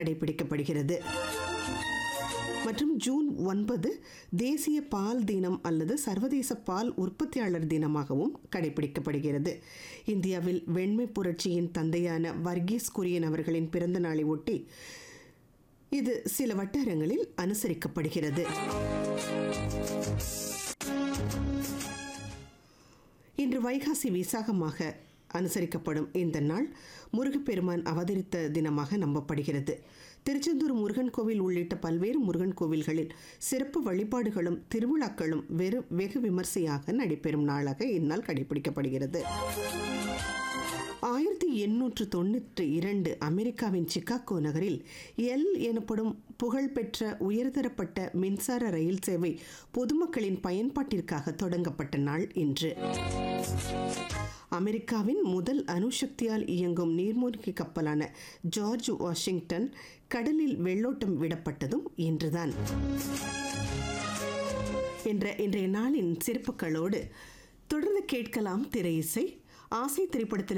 கடைபிடிக்கப்படுகிறது மற்றும் ஜூன் ஒன்பது தேசிய பால் தினம் அல்லது சர்வதேச பால் உற்பத்தியாளர் தினமாகவும் கடைபிடிக்கப்படுகிறது இந்தியாவில் வெண்மை புரட்சியின் தந்தையான வர்கீஸ் குரியன் அவர்களின் பிறந்த நாளை ஒட்டி இது சில வட்டாரங்களில் அனுசரிக்கப்படுகிறது இன்று வைகாசி விசாகமாக அனுசரிக்கப்படும் இந்த நாள் முருகப்பெருமான் அவதரித்த தினமாக நம்பப்படுகிறது திருச்செந்தூர் முருகன் கோவில் உள்ளிட்ட பல்வேறு முருகன் கோவில்களில் சிறப்பு வழிபாடுகளும் திருவிழாக்களும் வெறு வெகு விமர்சையாக நடைபெறும் நாளாக இந்நாள் கடைபிடிக்கப்படுகிறது ஆயிரத்தி எண்ணூற்று தொண்ணூற்றி இரண்டு அமெரிக்காவின் சிகாகோ நகரில் எல் எனப்படும் புகழ்பெற்ற உயர்தரப்பட்ட மின்சார ரயில் சேவை பொதுமக்களின் பயன்பாட்டிற்காக தொடங்கப்பட்ட நாள் இன்று அமெரிக்காவின் முதல் அணுசக்தியால் இயங்கும் நீர்மூழ்கி கப்பலான ஜார்ஜ் வாஷிங்டன் கடலில் வெள்ளோட்டம் விடப்பட்டதும் இன்றுதான் என்ற இன்றைய நாளின் சிறப்புகளோடு தொடர்ந்து கேட்கலாம் திரை இசை ஆசை திரைப்படத்தில்